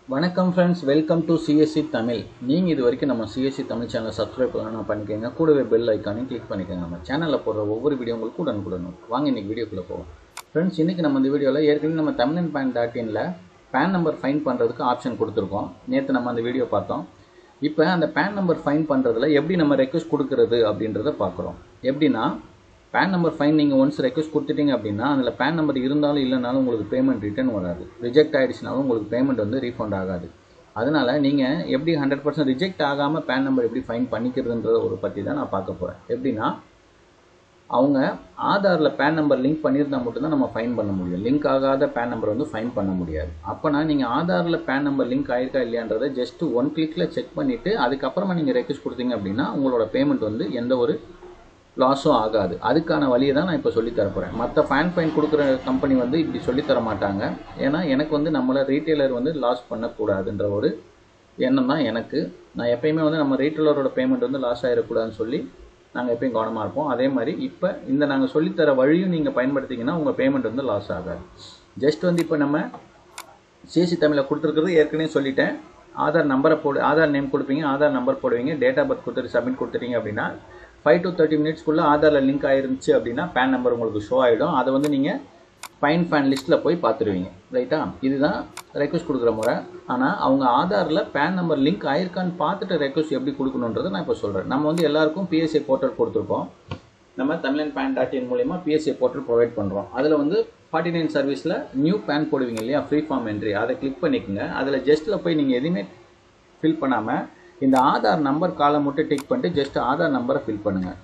வணக்கம் friends welcome to CSC Tamil நீங்கள் இது வரைக்கும் நம்ம சிஎஸ்சி தமிழ் சேனலை சப்ஸ்கிரைப் பண்ணலாம் பண்ணிக்கோங்க கூடவே பெல் ஐக்கானையும் கிளிக் பண்ணிக்கோங்க நம்ம சேனலில் போடுற ஒவ்வொரு வீடியோ உங்களுக்கு உடனுக்குடனும் வாங்க இன்றைக்கி வீடியோக்குள்ளே போவோம் ஃப்ரெண்ட்ஸ் இன்றைக்கி நம்ம இந்த வீடியோவில் ஏற்கனவே நம்ம தமிழன் பேன் டாட் இனில் பேன் நம்பர் ஃபைன் பண்ணுறதுக்கு ஆப்ஷன் கொடுத்துருக்கோம் நேற்று நம்ம அந்த வீடியோ பார்த்தோம் இப்போ அந்த பேன் நம்பர் ஃபைன் பண்ணுறதுல எப்படி நம்ம ரெக்வஸ்ட் கொடுக்கறது அப்படின்றத பார்க்குறோம் எப்படின்னா பேன் நம்பர் ஃபைன் நீங்கள் ஒன்ஸ் ரெக்வஸ்ட் கொடுத்துட்டீங்க அப்படின்னா அதில் பேன் நம்பர் இருந்தாலும் இல்லைனாலும் உங்களுக்கு பேமெண்ட் ரிட்டர்ன் வராது ரிஜெக்ட் ஆகிடுச்சுனாலும் உங்களுக்கு பேமெண்ட் வந்து ரீஃபண்ட் ஆகாது அதனால் நீங்கள் எப்படி ஹண்ட்ரட் பர்சன்ட் ரிஜெக்ட் ஆகாமல் பேன் நம்பர் எப்படி ஃபைன் பண்ணிக்கிறதுன்றத ஒரு பற்றி தான் நான் பார்க்க போகிறேன் எப்படின்னா அவங்க ஆதாரில் பேன் நம்பர் லிங்க் பண்ணியிருந்தா மட்டும்தான் நம்ம ஃபைன் பண்ண முடியும் லிங்க் ஆகாத பேன் நம்பர் வந்து ஃபைன் பண்ண முடியாது அப்போனா நீங்கள் ஆதாரில் பேன் நம்பர் லிங்க் ஆயிருக்கா இல்லையான்றதை ஜஸ்ட் ஒன் கிளிக்கில் செக் பண்ணிவிட்டு அதுக்கப்புறமா நீங்கள் ரெக்வஸ்ட் கொடுத்தீங்க அப்படின்னா உங்களோட பேமெண்ட் வந்து எந்த ஒரு லாஸும் ஆகாது அதுக்கான வழியை தான் நான் இப்போ சொல்லித்தர போகிறேன் மற்ற ஃபேன் ஃபைன் கொடுக்குற கம்பெனி வந்து இப்படி சொல்லித்தர மாட்டாங்க ஏன்னா எனக்கு வந்து நம்மளை ரீட்டெயிலர் வந்து லாஸ் பண்ணக்கூடாதுன்ற ஒரு எண்ணம் தான் எனக்கு நான் எப்பயுமே வந்து நம்ம ரீட்டெயிலரோட பேமெண்ட் வந்து லாஸ் ஆகிடக்கூடாதுன்னு சொல்லி நாங்கள் எப்பயும் கவனமாக இருப்போம் அதே மாதிரி இப்போ இந்த நாங்கள் சொல்லித்தர வழியும் நீங்கள் பயன்படுத்திங்கன்னா உங்கள் பேமெண்ட் வந்து லாஸ் ஆகாது ஜஸ்ட் வந்து இப்போ நம்ம சிஎஸ்சி தமிழில் கொடுத்துருக்கிறது ஏற்கனவே சொல்லிட்டேன் ஆதார் நம்பரை போடு ஆதார் நேம் கொடுப்பீங்க ஆதார் நம்பர் போடுவீங்க டேட் ஆஃப் பர்த் கொடுத்துட்டு சப்மிட் கொடுத்துட்டீங்க அப்படின்னா ஃபைவ் டு தேர்ட்டி மினிட்ஸ்க்குள்ளே ஆதாரில் லிங்க் ஆயிருந்துச்சு அப்படின்னா பேன் நம்பர் உங்களுக்கு ஷோ ஆகிடும் அதை வந்து நீங்கள் ஃபைன் ஃபேன் லிஸ்ட்டில் போய் பார்த்துருவீங்க ரைட்டா இதுதான் ரெக்வஸ்ட் கொடுக்குற முறை ஆனால் அவங்க ஆதாரில் பேன் நம்பர் லிங்க் ஆயிருக்கான்னு பார்த்துட்டு ரெக்வஸ்ட் எப்படி கொடுக்கணுன்றதை நான் இப்போ சொல்கிறேன் நம்ம வந்து எல்லாருக்கும் பிஎஸ்ஏ போர்ட்டல் கொடுத்துருக்கோம் நம்ம தமிழன் பேன் டாட் இன் மூலிமா பிஎஸ்ஏ போர்ட்டல் ப்ரொவைட் பண்ணுறோம் அதில் வந்து ஃபார்ட்டி நைன் சர்வீஸில் நியூ பேன் போடுவீங்க இல்லையா ஃப்ரீ ஃபார்ம் என்ட்ரி அதை கிளிக் பண்ணிக்கோங்க அதில் ஜஸ்ட்டில் போய் நீங்கள் எதுவுமே ஃபில் பண்ணாமல் இந்த ஆதார் நம்பர் காலம் மட்டும் டிக் பண்ணிட்டு ஜஸ்ட் ஆதார் நம்பரை ஃபில் பண்ணுங்கள்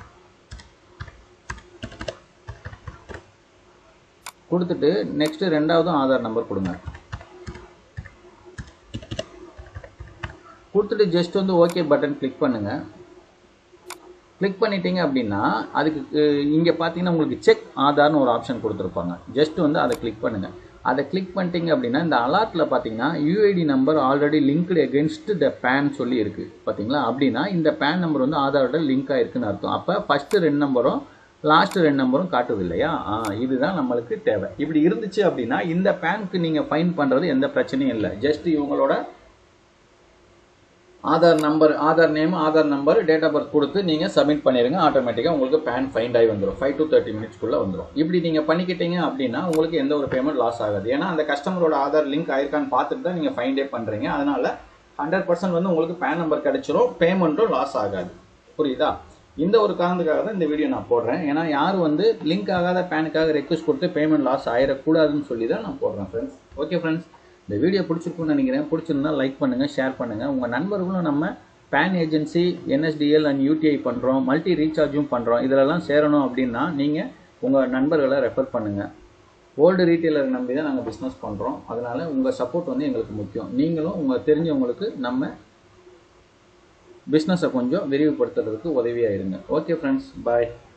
கொடுத்துட்டு நெக்ஸ்ட்டு ரெண்டாவதும் ஆதார் நம்பர் கொடுங்க கொடுத்துட்டு ஜஸ்ட் வந்து ஓகே பட்டன் கிளிக் பண்ணுங்கள் கிளிக் பண்ணிட்டீங்க அப்படின்னா அதுக்கு இங்கே பார்த்தீங்கன்னா உங்களுக்கு செக் ஆதார்னு ஒரு ஆப்ஷன் கொடுத்துருப்பாங்க ஜஸ்ட் வந்து அதை கிளிக் பண்ணுங்கள் அதை கிளிக் பண்ணிட்டீங்க அப்படின்னா இந்த அலார்ட்டில் பார்த்தீங்கன்னா UID number already linked against the PAN சொல்லி இருக்குது பார்த்தீங்களா அப்படின்னா இந்த பேன் நம்பர் வந்து ஆதாரோட லிங்க் ஆயிருக்குன்னு அர்த்தம் அப்போ ஃபஸ்ட்டு ரெண்டு நம்பரும் லாஸ்ட் ரெண்டு நம்பரும் காட்டுது இல்லையா இதுதான் நம்மளுக்கு தேவை இப்படி இருந்துச்சு அப்படின்னா இந்த பேனுக்கு நீங்கள் ஃபைன் பண்ணுறது எந்த பிரச்சனையும் இல்லை ஜஸ்ட் இவங்களோட Aadhaar number Aadhaar name Aadhaar number date of birth கொடுத்து நீங்கள் சப்மிட் பண்ணிடுங்க ஆட்டோமேட்டிக்காக உங்களுக்கு பேன் ஃபைண்ட் ஆகி வந்துடும் ஃபைவ் டு தேர்ட்டி மினிட்ஸ்க்குள்ளே வந்துடும் இப்படி நீங்கள் பண்ணிக்கிட்டீங்க அப்படின்னா உங்களுக்கு எந்த ஒரு பேமெண்ட் லாஸ் ஆகாது ஏன்னா அந்த கஸ்டமரோட ஆதார் லிங்க் ஆயிருக்கான்னு பார்த்துட்டு தான் நீங்கள் ஃபைண்டே பண்ணுறீங்க அதனால் ஹண்ட்ரட் பர்சன்ட் வந்து உங்களுக்கு பேன் நம்பர் கிடைச்சிரும் பேமெண்ட்டும் லாஸ் ஆகாது புரியுதா இந்த ஒரு காரணத்துக்காக தான் இந்த வீடியோ நான் போடுறேன் ஏன்னா யாரும் வந்து லிங்க் ஆகாத பேனுக்காக ரெக்வஸ்ட் கொடுத்து பேமெண்ட் லாஸ் ஆயிடக்கூடாதுன்னு சொல்லி தான் நான் போடுறேன் ஃப்ரெண்ட்ஸ் ஓகே ஃப்ரெண்ட்ஸ் இந்த வீடியோ பிடிச்சிருக்குன்னு நினைக்கிறேன் பிடிச்சிருந்தா லைக் பண்ணுங்கள் ஷேர் பண்ணுங்கள் உங்கள் நண்பர்களும் நம்ம PAN agency NSDL and UTI பண்ணுறோம் மல்டி ரீசார்ஜும் பண்ணுறோம் இதிலெல்லாம் சேரணும் அப்படின்னா நீங்கள் உங்கள் நண்பர்களை ரெஃபர் பண்ணுங்கள் ஓல்டு ரீட்டெயிலர் நம்பி தான் நாங்கள் பிஸ்னஸ் பண்ணுறோம் அதனால் உங்கள் சப்போர்ட் வந்து எங்களுக்கு முக்கியம் நீங்களும் உங்கள் தெரிஞ்சவங்களுக்கு நம்ம பிஸ்னஸை கொஞ்சம் விரிவுபடுத்துறதுக்கு உதவியாக இருங்க ஓகே ஃப்ரெண்ட்ஸ் பாய்